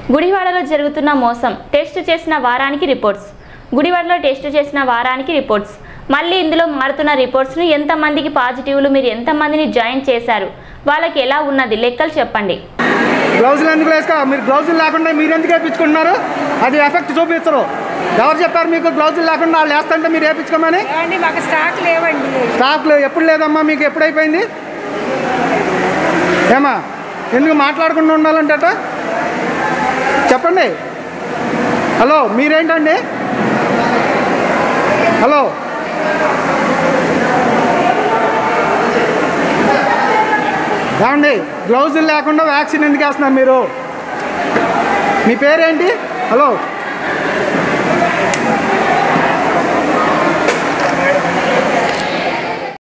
గుడివాడలో జరుగుతున్న మోసం టెస్ట్ చేసిన వారానికి రిపోర్ట్స్ గుడివాడలో టెస్ట్ చేసిన వారానికి రిపోర్ట్స్ మళ్ళీ ఇందులో మారుతున్న రిపోర్ట్స్ను ఎంతమందికి పాజిటివ్లు మీరు ఎంతమందిని జాయిన్ చేశారు వాళ్ళకి ఎలా ఉన్నది లెక్కలు చెప్పండి గ్లౌజులు ఎందుకు వేసుకో మీరు గ్లౌజులు లేకుండా మీరు ఎందుకు వేయించుకుంటున్నారు అది ఎఫెక్ట్ చూపించరు ఎవరు చెప్పారు మీకు గ్లౌజులు లేకుండా వాళ్ళు వేస్తుంటే మీరు వేయించుకోమని ఏమండి మాకు స్టాక్ లేవండి స్టాక్లు ఎప్పుడు లేదమ్మా మీకు ఎప్పుడు అయిపోయింది ఏమా ఎందుకు మాట్లాడకుండా ఉండాలంటట చెప్పండి హలో మీరేంటండి హలో ఏమండి గ్లౌజులు లేకుండా వ్యాక్సిన్ ఎందుకు వేస్తున్నారు మీరు మీ పేరేంటి హలో